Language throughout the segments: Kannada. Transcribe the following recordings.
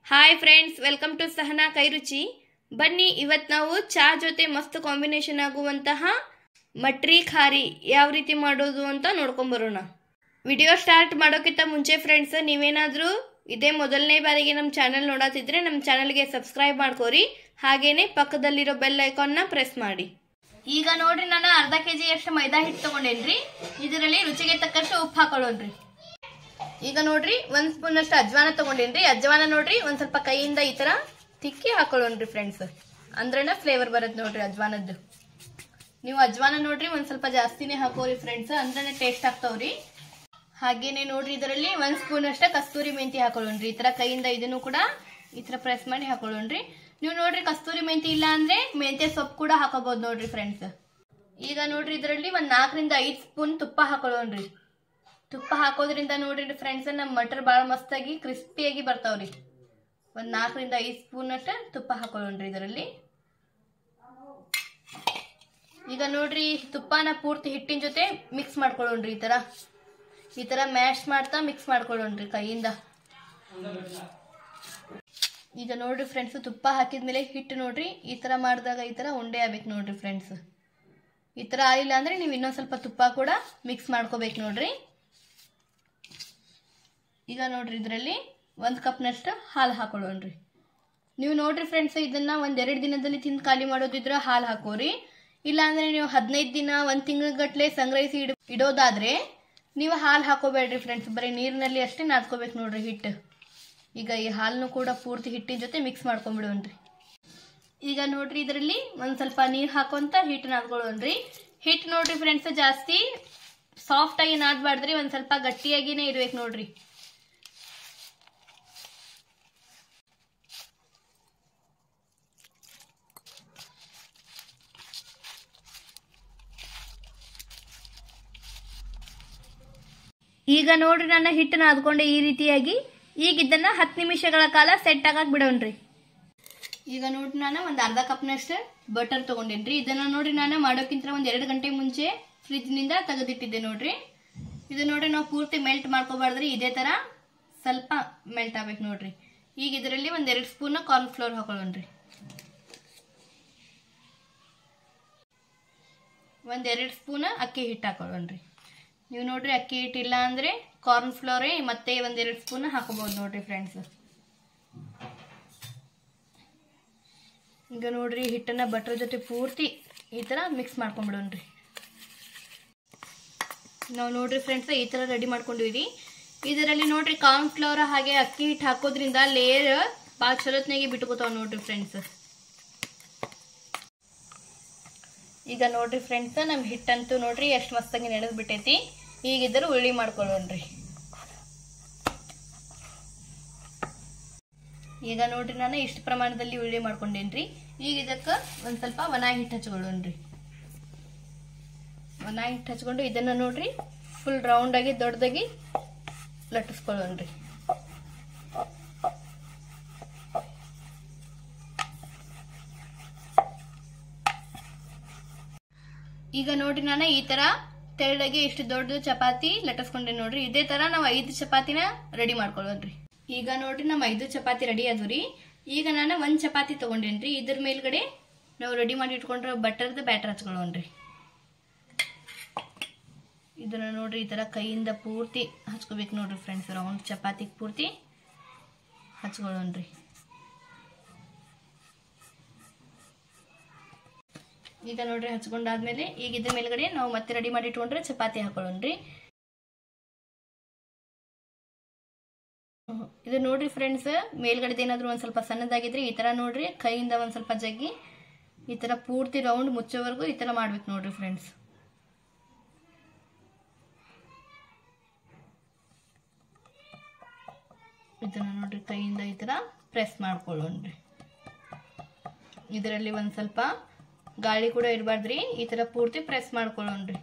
Hi friends welcome to Sahana Kairuchi ಬನ್ನಿ ಇವತ್ತು ನಾವು ಚಾ ಜೊತೆ ಮಸ್ತ್ ಕಾಂಬಿನೇಷನ್ ಆಗುವಂತಹ ಮಟ್ರಿ ಖಾರಿ ಯಾವ ರೀತಿ ಮಾಡೋದು ಅಂತ ನೋಡ್ಕೊಂಬರೋಣ ವಿಡಿಯೋ ಸ್ಟಾರ್ಟ್ ಮಾಡೋಕ್ಕಿಂತ ಮುಂಚೆ ಫ್ರೆಂಡ್ಸ್ ನೀವೇನಾದರೂ ಇದೇ ಮೊದಲನೇ ಬಾರಿಗೆ ನಮ್ಮ ಚಾನಲ್ ನೋಡತ್ತಿದ್ರೆ ನಮ್ಮ ಚಾನಲ್ಗೆ ಸಬ್ಸ್ಕ್ರೈಬ್ ಮಾಡ್ಕೋರಿ ಹಾಗೇನೆ ಪಕ್ಕದಲ್ಲಿರೋ ಬೆಲ್ ಐಕಾನ್ನ ಪ್ರೆಸ್ ಮಾಡಿ ಈಗ ನೋಡ್ರಿ ನಾನು ಅರ್ಧ ಕೆ ಅಷ್ಟು ಮೈದಾ ಹಿಟ್ಟು ತಗೊಂಡೇನ್ರಿ ಇದರಲ್ಲಿ ರುಚಿಗೆ ತಕ್ಕಷ್ಟು ಉಪ್ಪು ಹಾಕೊಳ್ಳೋಣ್ರಿ ಈಗ ನೋಡ್ರಿ ಒಂದ್ ಸ್ಪೂನ್ ಅಷ್ಟು ಅಜ್ವಾನ ತಗೊಂಡೇನ್ರಿ ಅಜ್ವಾನ ನೋಡ್ರಿ ಒಂದ್ ಸ್ವಲ್ಪ ಕೈಯಿಂದ ಈ ತರ ತಿಕ್ಕಿ ಹಾಕೊಳ್ಳೋಣ್ರಿ ಫ್ರೆಂಡ್ಸ್ ಅಂದ್ರೇನ ಫ್ಲೇವರ್ ಬರುತ್ತೆ ನೋಡ್ರಿ ಅಜ್ವಾನದ್ದು ನೀವು ಅಜ್ವಾನ ನೋಡ್ರಿ ಒಂದ್ ಸ್ವಲ್ಪ ಜಾಸ್ತಿನೇ ಹಾಕೋರಿ ಫ್ರೆಂಡ್ಸ್ ಅಂದ್ರೇನೆ ಟೇಸ್ಟ್ ಆಗ್ತಾವ್ರಿ ಹಾಗೇನೆ ನೋಡ್ರಿ ಇದರಲ್ಲಿ ಒಂದ್ ಸ್ಪೂನ್ ಅಷ್ಟ ಕಸ್ತೂರಿ ಮೆಂತಿ ಹಾಕೊಳ್ಳೋಣ್ರಿ ಈ ತರ ಕೈಯಿಂದ ಇದನ್ನು ಕೂಡ ಈ ತರ ಪ್ರೆಸ್ ಮಾಡಿ ಹಾಕೊಳ್ಳೋಣ್ರಿ ನೀವು ನೋಡ್ರಿ ಕಸ್ತೂರಿ ಮೆಂತಿ ಇಲ್ಲ ಅಂದ್ರೆ ಮೆಂತ್ಯ ಸೊಪ್ಪು ಕೂಡ ಹಾಕೋಬಹುದು ನೋಡ್ರಿ ಫ್ರೆಂಡ್ಸ್ ಈಗ ನೋಡ್ರಿ ಇದರಲ್ಲಿ ಒಂದ್ ನಾಲ್ಕರಿಂದ ಐದ್ ಸ್ಪೂನ್ ತುಪ್ಪ ಹಾಕೊಳ್ಳೋಣ್ರಿ ತುಪ್ಪ ಹಾಕೋದ್ರಿಂದ ನೋಡ್ರಿ ಫ್ರೆಂಡ್ಸ್ ನಮ್ಮ ಮಟರ್ ಭಾಳ ಮಸ್ತಾಗಿ ಕ್ರಿಸ್ಪಿಯಾಗಿ ಬರ್ತಾವ್ರಿ ಒಂದ್ ನಾಲ್ಕರಿಂದ ಐದು ಸ್ಪೂನ್ ಅಷ್ಟ ತುಪ್ಪ ಹಾಕೊಳ್ಳೋಣ್ರಿ ಇದರಲ್ಲಿ ಈಗ ನೋಡ್ರಿ ತುಪ್ಪನ ಪೂರ್ತಿ ಹಿಟ್ಟಿನ ಜೊತೆ ಮಿಕ್ಸ್ ಮಾಡ್ಕೊಳ್ಳೋಣ್ರಿ ಈ ತರ ಈ ತರ ಮ್ಯಾಶ್ ಮಾಡ್ತಾ ಮಿಕ್ಸ್ ಮಾಡ್ಕೊಳ್ಳೋಣ್ರಿ ಕೈಯಿಂದ ಈಗ ನೋಡ್ರಿ ಫ್ರೆಂಡ್ಸ್ ತುಪ್ಪ ಹಾಕಿದ್ಮೇಲೆ ಹಿಟ್ಟು ನೋಡ್ರಿ ಈ ತರ ಮಾಡಿದಾಗ ಈ ತರ ಉಂಡೆ ಆಗ್ಬೇಕು ನೋಡ್ರಿ ಫ್ರೆಂಡ್ಸ್ ಈ ತರ ಆಗಿಲ್ಲ ಅಂದ್ರೆ ನೀವು ಇನ್ನೊಂದ್ ಸ್ವಲ್ಪ ತುಪ್ಪ ಕೂಡ ಮಿಕ್ಸ್ ಮಾಡ್ಕೋಬೇಕು ನೋಡ್ರಿ ಈಗ ನೋಡ್ರಿ ಇದರಲ್ಲಿ ಒಂದು ಕಪ್ನಷ್ಟು ಹಾಲು ಹಾಕೊಳ್ಳೋಣ್ರಿ ನೀವು ನೋಡ್ರಿ ಫ್ರೆಂಡ್ಸ್ ಇದನ್ನ ಒಂದೆರಡು ದಿನದಲ್ಲಿ ತಿಂದು ಖಾಲಿ ಮಾಡೋದಿದ್ರೆ ಹಾಲು ಹಾಕೋರಿ ಇಲ್ಲಾಂದ್ರೆ ನೀವು ಹದಿನೈದು ದಿನ ಒಂದು ತಿಂಗಳ ಗಟ್ಲೆ ಸಂಗ್ರಹಿಸಿ ಇಡ್ ಇಡೋದಾದ್ರೆ ನೀವು ಹಾಲು ಹಾಕೋಬೇಡ್ರಿ ಫ್ರೆಂಡ್ಸ್ ಬರೀ ನೀರಿನಲ್ಲಿ ಅಷ್ಟೇ ನಾದ್ಕೋಬೇಕು ನೋಡ್ರಿ ಹಿಟ್ಟು ಈಗ ಈ ಹಾಲನ್ನು ಕೂಡ ಪೂರ್ತಿ ಹಿಟ್ಟಿನ ಜೊತೆ ಮಿಕ್ಸ್ ಮಾಡ್ಕೊಂಡ್ಬಿಡೋಣ್ರಿ ಈಗ ನೋಡ್ರಿ ಇದರಲ್ಲಿ ಒಂದು ಸ್ವಲ್ಪ ನೀರು ಹಾಕೊಂತ ಹಿಟ್ಟು ನಾದ್ಕೊಳ್ಳೋಣ್ರಿ ಹಿಟ್ಟು ನೋಡ್ರಿ ಫ್ರೆಂಡ್ಸ್ ಜಾಸ್ತಿ ಸಾಫ್ಟ್ ಆಗಿ ನಾದ್ಬಾರ್ದ್ರಿ ಒಂದು ಸ್ವಲ್ಪ ಗಟ್ಟಿಯಾಗಿನೇ ಇರ್ಬೇಕು ನೋಡ್ರಿ ಈಗ ನೋಡ್ರಿ ನನ್ನ ಹಿಟ್ಟನ್ನ ನಾದ್ಕೊಂಡೆ ಈ ರೀತಿಯಾಗಿ ಈಗ ಇದನ್ನ ಹತ್ತು ನಿಮಿಷಗಳ ಕಾಲ ಸೆಟ್ ಆಗಕ್ ಬಿಡೋಣ್ರಿ ಈಗ ನೋಡ್ರಿ ನಾನು ಒಂದು ಅರ್ಧ ಕಪ್ನಷ್ಟು ಬಟರ್ ತಗೊಂಡೇನ್ರಿ ಇದನ್ನ ನೋಡ್ರಿ ನಾನು ಮಾಡೋಕ್ಕಿಂತ ಒಂದು ಎರಡು ಗಂಟೆ ಮುಂಚೆ ಫ್ರಿಜ್ನಿಂದ ತೆಗೆದಿಟ್ಟಿದ್ದೆ ನೋಡ್ರಿ ಇದು ನೋಡ್ರಿ ನಾವು ಪೂರ್ತಿ ಮೆಲ್ಟ್ ಮಾಡ್ಕೋಬಾರ್ದ್ರಿ ಇದೇ ತರ ಸ್ವಲ್ಪ ಮೆಲ್ಟ್ ಆಗ್ಬೇಕು ನೋಡ್ರಿ ಈಗ ಇದರಲ್ಲಿ ಒಂದ್ ಎರಡು ಸ್ಪೂನ್ ಕಾರ್ನ್ ಫ್ಲೋರ್ ಹಾಕೊಳ್ಳೋಣ್ರಿ ಒಂದ್ ಎರಡು ಸ್ಪೂನ್ ಅಕ್ಕಿ ಹಿಟ್ಟು ಹಾಕೊಳ್ಳೋಣ್ರಿ ನೀವು ನೋಡ್ರಿ ಅಕ್ಕಿ ಹಿಟ್ಟು ಇಲ್ಲ ಅಂದ್ರೆ ಕಾರ್ನ್ ಫ್ಲೋರೇ ಮತ್ತೆ ಒಂದೆರಡು ಸ್ಪೂನ್ ಹಾಕೋಬಹುದು ನೋಡ್ರಿ ಫ್ರೆಂಡ್ಸ್ ಈಗ ನೋಡ್ರಿ ಹಿಟ್ಟನ್ನ ಬಟರ್ ಜೊತೆ ಪೂರ್ತಿ ಈ ತರ ಮಿಕ್ಸ್ ಮಾಡ್ಕೊಂಡ್ಬಿಡೋಣ್ರಿ ನಾವು ನೋಡ್ರಿ ಫ್ರೆಂಡ್ಸ್ ಈ ತರ ರೆಡಿ ಮಾಡ್ಕೊಂಡಿವಿ ಇದರಲ್ಲಿ ನೋಡ್ರಿ ಕಾರ್ನ್ ಫ್ಲವರ್ ಹಾಗೆ ಅಕ್ಕಿ ಹಿಟ್ಟು ಹಾಕೋದ್ರಿಂದ ಲೇಯರ್ ಭಾಳ ಚಲೋತ್ನಾಗೆ ಬಿಟ್ಕೋತಾವ ನೋಡ್ರಿ ಫ್ರೆಂಡ್ಸ್ ಈಗ ನೋಡ್ರಿ ಫ್ರೆಂಡ್ಸ್ ನಮ್ಮ ಹಿಟ್ಟಂತೂ ನೋಡ್ರಿ ಎಷ್ಟು ಮಸ್ತಾಗಿ ನೆನೆದ್ ಬಿಟ್ಟೈತಿ ಈಗ ಇದ್ರ ಉಳ್ಳಿ ಮಾಡ್ಕೊಳ್ಳೋಣ್ರಿ ಈಗ ನೋಡ್ರಿ ನಾನು ಇಷ್ಟು ಪ್ರಮಾಣದಲ್ಲಿ ಉಳ್ಳಿ ಮಾಡ್ಕೊಂಡೇನ್ರಿ ಈಗ ಇದಕ್ಕೆ ಒಂದ್ ಸ್ವಲ್ಪ ಒಣ ಹಿಟ್ಟು ಹಚ್ಕೊಳ್ಳೋಣ್ರಿ ಒಣ ಹಿಟ್ಟು ಹಚ್ಕೊಂಡು ಇದನ್ನ ನೋಡ್ರಿ ಫುಲ್ ರೌಂಡ್ ಆಗಿ ದೊಡ್ಡದಾಗಿ ಲಟ್ಟಿಸ್ಕೊಳ್ಳೋಣ್ರಿ ಈಗ ನೋಡ್ರಿ ನಾನು ಈ ತರ ತೆಳ್ಳಗೆ ಇಷ್ಟು ದೊಡ್ಡ ಚಪಾತಿ ಲಟ್ಟಿಸ್ಕೊಂಡೆ ನೋಡ್ರಿ ಇದೇ ತರ ನಾವು ಐದು ಚಪಾತಿನ ರೆಡಿ ಮಾಡ್ಕೊಳ್ಳೋಣ್ರಿ ಈಗ ನೋಡ್ರಿ ನಮ್ಮ ಐದು ಚಪಾತಿ ರೆಡಿ ಆದ್ರಿ ಈಗ ನಾನು ಒಂದ್ ಚಪಾತಿ ತಗೊಂಡೇನ್ರಿ ಇದ್ರ ಮೇಲ್ಗಡೆ ನಾವು ರೆಡಿ ಮಾಡಿ ಇಟ್ಕೊಂಡ್ರೆ ಬಟರ್ದ ಬ್ಯಾಟರ್ ಹಚ್ಕೊಳ್ಳೋಣ್ರಿ ಇದನ್ನ ನೋಡ್ರಿ ಈ ತರ ಕೈಯಿಂದ ಪೂರ್ತಿ ಹಚ್ಕೋಬೇಕು ನೋಡ್ರಿ ಫ್ರೆಂಡ್ಸ್ ರೌಂಡ್ ಚಪಾತಿ ಪೂರ್ತಿ ಹಚ್ಕೊಳ್ಳೋಣ್ರಿ ಈಗ ನೋಡ್ರಿ ಹಚ್ಕೊಂಡಾದ್ಮೇಲೆ ಈಗ ಇದ್ರ ಮೇಲ್ಗಡೆ ನಾವು ಮತ್ತೆ ರೆಡಿ ಮಾಡಿ ಇಟ್ಕೊಂಡ್ರೆ ಚಪಾತಿ ಹಾಕೊಳ್ಳೋಣ್ರಿ ಇದು ನೋಡ್ರಿ ಫ್ರೆಂಡ್ಸ್ ಮೇಲ್ಗಡೆ ಏನಾದ್ರು ಒಂದ್ ಸ್ವಲ್ಪ ಸಣ್ಣದಾಗಿದ್ರೆ ಈ ತರ ನೋಡ್ರಿ ಕೈಯಿಂದ ಒಂದ್ ಸ್ವಲ್ಪ ಜಗ್ಗಿ ಈ ತರ ಪೂರ್ತಿ ರೌಂಡ್ ಮುಚ್ಚೋವರೆಗೂ ಈ ತರ ಮಾಡ್ಬೇಕು ನೋಡ್ರಿ ಫ್ರೆಂಡ್ಸ್ ಇದನ್ನ ನೋಡ್ರಿ ಕೈಯಿಂದ ಈ ತರ ಪ್ರೆಸ್ ಮಾಡ್ಕೊಳ್ಳೋಣ್ರಿ ಇದರಲ್ಲಿ ಒಂದ್ ಸ್ವಲ್ಪ ಗಾಳಿ ಕೂಡ ಇರಬಾರ್ದ್ರಿ ಈ ತರ ಪೂರ್ತಿ ಪ್ರೆಸ್ ಮಾಡ್ಕೊಳ್ಳೋಣ್ರಿ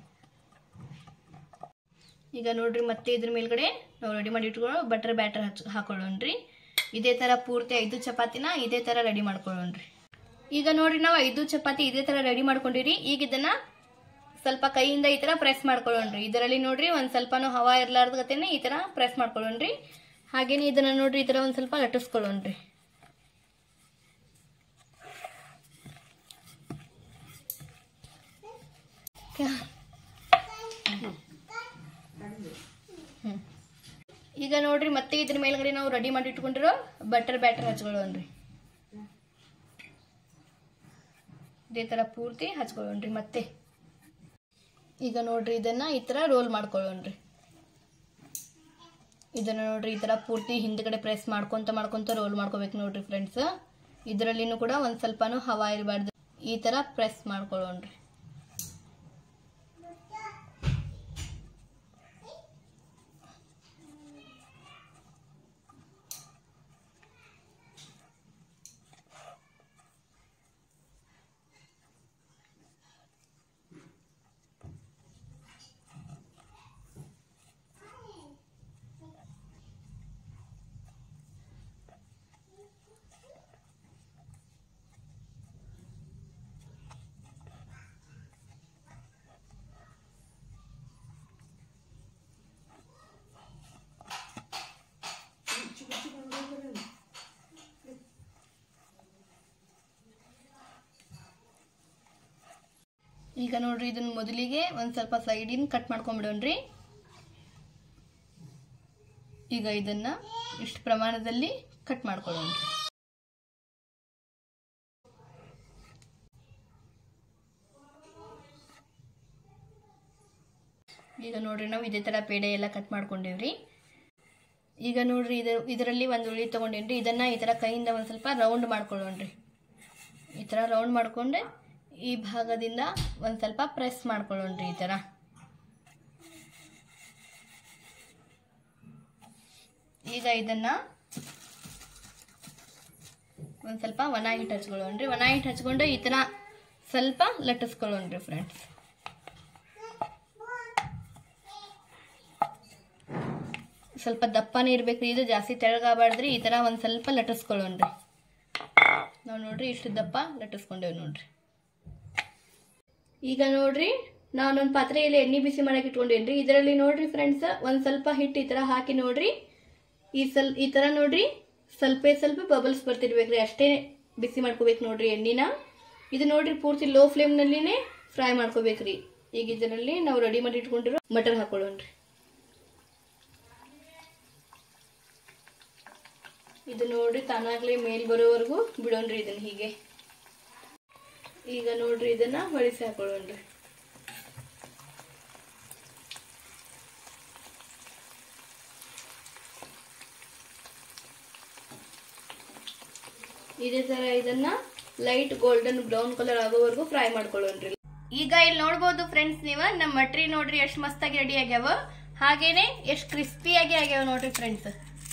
ಈಗ ನೋಡ್ರಿ ಮತ್ತೆ ಇದ್ರ ಮೇಲ್ಗಡೆ ನಾವು ರೆಡಿ ಮಾಡಿ ಇಟ್ಕೊಳ್ಳೋ ಬಟರ್ ಬ್ಯಾಟರ್ ಹಚ್ ಹಾಕೊಳ್ಳೋಣ್ರಿ ಇದೇ ತರ ಪೂರ್ತಿ ಐದು ಚಪಾತಿನ ಇದೇ ತರ ರೆಡಿ ಮಾಡ್ಕೊಳ್ಳೋಣ್ರಿ ಈಗ ನೋಡ್ರಿ ನಾವು ಐದು ಚಪಾತಿ ಇದೇ ತರ ರೆಡಿ ಮಾಡ್ಕೊಂಡಿರಿ ಈಗ ಇದನ್ನ ಸ್ವಲ್ಪ ಕೈಯಿಂದ ಈ ತರ ಪ್ರೆಸ್ ಮಾಡ್ಕೊಳ್ಳೋಣ್ರಿ ಇದರಲ್ಲಿ ನೋಡ್ರಿ ಒಂದ್ ಸ್ವಲ್ಪನೂ ಹವಾ ಇರ್ಲಾರ್ದ ಗತೆನೆ ಈ ತರ ಪ್ರೆಸ್ ಮಾಡ್ಕೊಳ್ಳೋಣ್ರಿ ಹಾಗೇನೆ ಇದನ್ನ ನೋಡ್ರಿ ಈ ತರ ಒಂದ್ ಸ್ವಲ್ಪ ಲಟ್ಟಿಸ್ಕೊಳ್ಳೋಣ್ರಿ ಹ್ಮ್. ಈಗ ನೋಡ್ರಿ ಮತ್ತೆ ಇದ್ರ ಮೇಲ್ಗಡೆ ನಾವು ರೆಡಿ ಮಾಡಿ ಇಟ್ಕೊಂಡಿರೋ ಬಟರ್ ಬ್ಯಾಟರ್ ಹಚ್ಕೊಳ್ಳೋಣ್ರಿ ಇದೇ ಥರ ಪೂರ್ತಿ ಹಚ್ಕೊಳ್ಳೋಣ್ರಿ ಮತ್ತೆ ಈಗ ನೋಡ್ರಿ ಇದನ್ನ ಈ ಥರ ರೋಲ್ ಮಾಡ್ಕೊಳ್ಳೋಣ್ರಿ ಇದನ್ನ ನೋಡ್ರಿ ಈ ಥರ ಪೂರ್ತಿ ಹಿಂದ್ಗಡೆ ಪ್ರೆಸ್ ಮಾಡ್ಕೊಂತ ಮಾಡ್ಕೊಂತ ರೋಲ್ ಮಾಡ್ಕೋಬೇಕು ನೋಡ್ರಿ ಫ್ರೆಂಡ್ಸ್ ಇದರಲ್ಲಿನೂ ಕೂಡ ಒಂದು ಸ್ವಲ್ಪನೂ ಹವಾ ಇರಬಾರ್ದು ಈ ಥರ ಪ್ರೆಸ್ ಮಾಡ್ಕೊಳ್ಳೋಣ್ರಿ ಈಗ ನೋಡ್ರಿ ಇದನ್ನ ಮೊದಲಿಗೆ ಒಂದು ಸ್ವಲ್ಪ ಸೈಡಿನ ಕಟ್ ಮಾಡ್ಕೊಂಬಿಡೋಣ್ರಿ ಈಗ ಇದನ್ನ ಇಷ್ಟು ಪ್ರಮಾಣದಲ್ಲಿ ಕಟ್ ಮಾಡ್ಕೊಳ್ಳೋಣ್ರಿ ಈಗ ನೋಡ್ರಿ ನಾವು ಇದೇ ಥರ ಪೇಡೆ ಎಲ್ಲ ಕಟ್ ಮಾಡ್ಕೊಂಡೇವ್ರಿ ಈಗ ನೋಡ್ರಿ ಇದು ಇದರಲ್ಲಿ ಒಂದು ಉಳಿ ತೊಗೊಂಡೇನ್ರಿ ಇದನ್ನ ಈ ಥರ ಕೈಯಿಂದ ಒಂದು ಸ್ವಲ್ಪ ರೌಂಡ್ ಮಾಡ್ಕೊಳ್ಳೋಣ್ರಿ ಈ ಥರ ರೌಂಡ್ ಮಾಡ್ಕೊಂಡೆ ಈ ಭಾಗದಿಂದ ಒಂದು ಸ್ವಲ್ಪ ಪ್ರೆಸ್ ಮಾಡ್ಕೊಳ್ಳೋಣ್ರಿ ಈ ಥರ ಈಗ ಇದನ್ನ ಒಂದು ಸ್ವಲ್ಪ ಒಣ ಹಿಟ್ಟು ಹಚ್ಕೊಳ್ಳೋಣ್ರಿ ಒಣ ಹಿಟ್ಟು ಹಚ್ಕೊಂಡು ಈ ಥರ ಸ್ವಲ್ಪ ಲಟ್ಟಿಸ್ಕೊಳ್ಳೋಣ್ರಿ ಫ್ರೆಂಡ್ಸ್ ಸ್ವಲ್ಪ ದಪ್ಪನೇ ಇರ್ಬೇಕ್ರಿ ಇದು ಜಾಸ್ತಿ ತೆಳಗಾಗಬಾರ್ದ್ರಿ ಈ ಥರ ಒಂದು ಸ್ವಲ್ಪ ಲಟ್ಟಿಸ್ಕೊಳ್ಳೋಣ್ರಿ ನಾವು ನೋಡ್ರಿ ಇಷ್ಟು ದಪ್ಪ ಲಟ್ಟಿಸ್ಕೊಂಡೇವೆ ನೋಡ್ರಿ ಈಗ ನೋಡ್ರಿ ನಾನೊಂದು ಪಾತ್ರೆಯಲ್ಲಿ ಎಣ್ಣೆ ಬಿಸಿ ಮಾಡಕ್ಕೆ ಇಟ್ಕೊಂಡೇನ್ರಿ ಇದರಲ್ಲಿ ನೋಡ್ರಿ ಫ್ರೆಂಡ್ಸ್ ಒಂದು ಸ್ವಲ್ಪ ಹಿಟ್ಟು ಈ ಥರ ಹಾಕಿ ನೋಡ್ರಿ ಈ ಸಲ್ ಈ ಥರ ನೋಡ್ರಿ ಸ್ವಲ್ಪ ಸ್ವಲ್ಪ ಬಬಲ್ಸ್ ಬರ್ತಿರ್ಬೇಕ್ರಿ ಅಷ್ಟೇ ಬಿಸಿ ಮಾಡ್ಕೋಬೇಕು ನೋಡ್ರಿ ಎಣ್ಣಿನ ಇದು ನೋಡ್ರಿ ಪೂರ್ತಿ ಲೋ ಫ್ಲೇಮ್ನಲ್ಲಿನೇ ಫ್ರೈ ಮಾಡ್ಕೋಬೇಕ್ರಿ ಈಗ ಇದರಲ್ಲಿ ನಾವು ರೆಡಿ ಮಾಡಿ ಇಟ್ಕೊಂಡಿರೋ ಮಟರ್ ಹಾಕೊಳ್ಳೋಣ್ರಿ ಇದು ನೋಡ್ರಿ ತಾನಾಗ್ಲೇ ಮೇಲ್ ಬರೋವರೆಗೂ ಬಿಡೋಣ್ರಿ ಇದನ್ನ ಹೀಗೆ ಈಗ ನೋಡ್ರಿ ಇದನ್ನ ಹೊಳಿಸಿ ಹಾಕೊಳ್ಳೋಣ್ರಿ ಇದೇ ತರ ಇದನ್ನ ಲೈಟ್ ಗೋಲ್ಡನ್ ಬ್ರೌನ್ ಕಲರ್ ಆಗೋವರೆಗೂ ಫ್ರೈ ಮಾಡ್ಕೊಳ್ಳೋಣ್ರಿ ಈಗ ಇಲ್ಲಿ ನೋಡ್ಬೋದು ಫ್ರೆಂಡ್ಸ್ ನೀವು ನಮ್ಮ ಮಟ್ರಿ ನೋಡ್ರಿ ಎಷ್ಟು ಮಸ್ತಾಗಿ ರೆಡಿ ಆಗ್ಯಾವ ಹಾಗೇನೆ ಎಷ್ಟು ಕ್ರಿಸ್ಪಿಯಾಗಿ ಆಗ್ಯಾವ ನೋಡ್ರಿ ಫ್ರೆಂಡ್ಸ್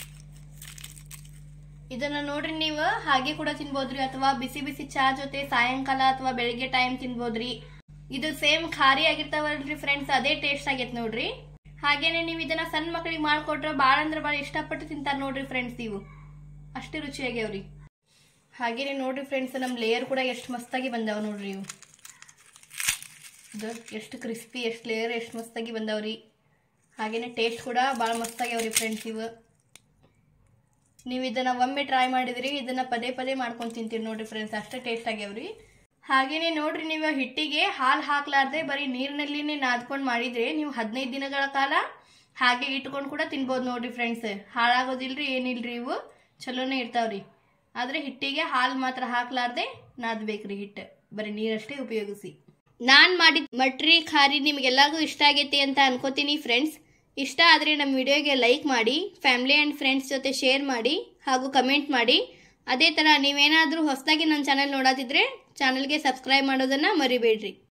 ಇದನ್ನ ನೋಡ್ರಿ ನೀವು ಹಾಗೆ ಕೂಡ ತಿನ್ಬೋದ್ರಿ ಅಥವಾ ಬಿಸಿ ಬಿಸಿ ಚಾ ಜೊತೆ ಸಾಯಂಕಾಲ ಅಥವಾ ಬೆಳಿಗ್ಗೆ ಟೈಮ್ ತಿನ್ಬೋದ್ರಿ ಇದು ಸೇಮ್ ಖಾರಿ ಆಗಿರ್ತಾವಲ್ರಿ ಫ್ರೆಂಡ್ಸ್ ಅದೇ ಟೇಸ್ಟ್ ಆಗೈತೆ ನೋಡ್ರಿ ಹಾಗೇನೆ ನೀವು ಇದನ್ನ ಸಣ್ಣ ಮಕ್ಕಳಿಗೆ ಮಾಡ್ಕೊಟ್ರೆ ಭಾಳ ಅಂದ್ರೆ ಭಾಳ ಇಷ್ಟಪಟ್ಟು ತಿಂತಾರ ನೋಡ್ರಿ ಫ್ರೆಂಡ್ಸ್ ಇವು ಅಷ್ಟೇ ರುಚಿಯಾಗ್ಯಾವ್ರಿ ಹಾಗೇನೆ ನೋಡ್ರಿ ಫ್ರೆಂಡ್ಸ್ ನಮ್ಮ ಲೇಯರ್ ಕೂಡ ಎಷ್ಟು ಮಸ್ತಾಗಿ ಬಂದಾವ ನೋಡ್ರಿ ಇವು ಇದು ಎಷ್ಟು ಕ್ರಿಸ್ಪಿ ಎಷ್ಟು ಲೇಯರ್ ಎಷ್ಟು ಮಸ್ತಾಗಿ ಬಂದಾವ್ರಿ ಹಾಗೇನೆ ಟೇಸ್ಟ್ ಕೂಡ ಭಾಳ ಮಸ್ತಾಗ್ಯಾವ್ರಿ ಫ್ರೆಂಡ್ಸ್ ಇವು ನೀವು ಇದನ್ನ ಒಮ್ಮೆ ಟ್ರೈ ಮಾಡಿದ್ರಿ ಇದನ್ನ ಪದೇ ಪದೇ ಮಾಡ್ಕೊಂಡು ತಿಂತೀರಿ ನೋಡ್ರಿ ಫ್ರೆಂಡ್ಸ್ ಅಷ್ಟೇ ಟೇಸ್ಟ್ ಆಗ್ಯಾವ್ರಿ ಹಾಗೇನೆ ನೋಡ್ರಿ ನೀವು ಹಿಟ್ಟಿಗೆ ಹಾಲು ಹಾಕ್ಲಾರ್ದೆ ಬರೀ ನೀರಿನಲ್ಲಿನೇ ನಾದ್ಕೊಂಡು ಮಾಡಿದ್ರೆ ನೀವು ಹದಿನೈದು ದಿನಗಳ ಕಾಲ ಹಾಗೆ ಇಟ್ಕೊಂಡು ಕೂಡ ತಿನ್ಬೋದು ನೋಡ್ರಿ ಫ್ರೆಂಡ್ಸ್ ಹಾಳಾಗೋದಿಲ್ರಿ ಏನಿಲ್ರಿ ಇವು ಚಲೋನೇ ಇರ್ತಾವ್ರಿ ಆದ್ರೆ ಹಿಟ್ಟಿಗೆ ಹಾಲು ಮಾತ್ರ ಹಾಕ್ಲಾರ್ದೆ ನಾದ್ಬೇಕ್ರಿ ಹಿಟ್ಟು ಬರೀ ನೀರಷ್ಟೇ ಉಪಯೋಗಿಸಿ ನಾನ್ ಮಾಡಿದ ಮಟ್ರಿ ಖಾರಿ ನಿಮ್ಗೆಲ್ಲರಿಗೂ ಇಷ್ಟ ಆಗೈತಿ ಅಂತ ಅನ್ಕೋತೀನಿ ಫ್ರೆಂಡ್ಸ್ ಇಷ್ಟ ಆದರೆ ನಮ್ಮ ವಿಡಿಯೋಗೆ ಲೈಕ್ ಮಾಡಿ ಫ್ಯಾಮಿಲಿ ಆ್ಯಂಡ್ ಫ್ರೆಂಡ್ಸ್ ಜೊತೆ ಶೇರ್ ಮಾಡಿ ಹಾಗೂ ಕಮೆಂಟ್ ಮಾಡಿ ಅದೇ ಥರ ನೀವೇನಾದರೂ ಹೊಸದಾಗಿ ನನ್ನ ಚಾನಲ್ ನೋಡೋದಿದ್ರೆ ಚಾನಲ್ಗೆ ಸಬ್ಸ್ಕ್ರೈಬ್ ಮಾಡೋದನ್ನು ಮರಿಬೇಡ್ರಿ